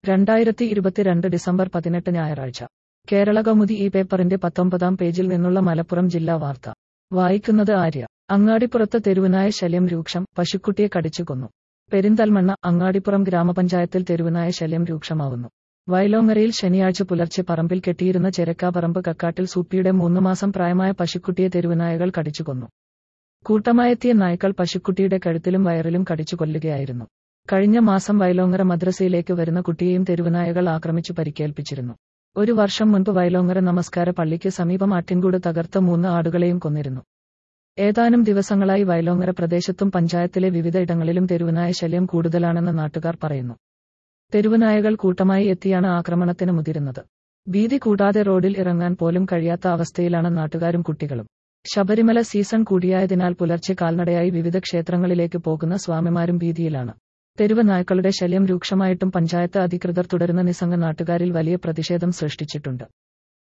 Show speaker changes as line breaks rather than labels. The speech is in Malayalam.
രണ്ടായിരത്തി ഇരുപത്തിരണ്ട് ഡിസംബർ പതിനെട്ട് ഞായറാഴ്ച കേരള കൗമുദി ഈ പേപ്പറിന്റെ പത്തൊമ്പതാം പേജിൽ നിന്നുള്ള മലപ്പുറം ജില്ലാ വാർത്ത വായിക്കുന്നത് ആര്യ അങ്ങാടിപ്പുറത്ത് തെരുവുനായ ശല്യം രൂക്ഷം പശുക്കുട്ടിയെ കടിച്ചു കൊന്നു പെരിന്തൽമണ്ണ അങ്ങാടിപ്പുറം ഗ്രാമപഞ്ചായത്തിൽ തെരുവുനായ ശല്യം രൂക്ഷമാവുന്നു വയലോങ്ങരയിൽ ശനിയാഴ്ച പുലർച്ചെ പറമ്പിൽ കെട്ടിയിരുന്ന ചെരക്കാപറമ്പ് കക്കാട്ടിൽ സൂപ്പിയുടെ മൂന്ന് മാസം പ്രായമായ പശുക്കുട്ടിയെ തെരുവുനായകൾ കടിച്ചു കൊന്നു കൂട്ടമായെത്തിയ നായ്ക്കൾ പശുക്കുട്ടിയുടെ കഴുത്തിലും വയറിലും കടിച്ചു കൊല്ലുകയായിരുന്നു കഴിഞ്ഞ മാസം വയലോങ്ങര മദ്രസയിലേക്ക് വരുന്ന കുട്ടിയെയും തെരുവുനായകൾ ആക്രമിച്ചു പരിക്കേൽപ്പിച്ചിരുന്നു ഒരു വർഷം മുൻപ് വയലോങ്ങര നമസ്കാര പള്ളിക്ക് സമീപം ആട്ടിൻകൂട് തകർത്ത മൂന്ന് ആടുകളെയും കൊന്നിരുന്നു ഏതാനും ദിവസങ്ങളായി വയലോങ്ങര പ്രദേശത്തും പഞ്ചായത്തിലെ വിവിധ ഇടങ്ങളിലും തെരുവുനായ ശല്യം കൂടുതലാണെന്ന് നാട്ടുകാർ പറയുന്നു തെരുവുനായകൾ കൂട്ടമായി എത്തിയാണ് ആക്രമണത്തിന് മുതിരുന്നത് ഭീതി കൂടാതെ റോഡിൽ ഇറങ്ങാൻ പോലും കഴിയാത്ത അവസ്ഥയിലാണ് നാട്ടുകാരും കുട്ടികളും ശബരിമല സീസൺ കൂടിയായതിനാൽ പുലർച്ചെ കാൽനടയായി വിവിധ ക്ഷേത്രങ്ങളിലേക്ക് പോകുന്ന സ്വാമിമാരും ഭീതിയിലാണ് തെരുവ് നായ്ക്കളുടെ ശല്യം രൂക്ഷമായിട്ടും പഞ്ചായത്ത് അധികൃതർ തുടരുന്ന നിസ്സംഗ നാട്ടുകാരിൽ വലിയ പ്രതിഷേധം സൃഷ്ടിച്ചിട്ടുണ്ട്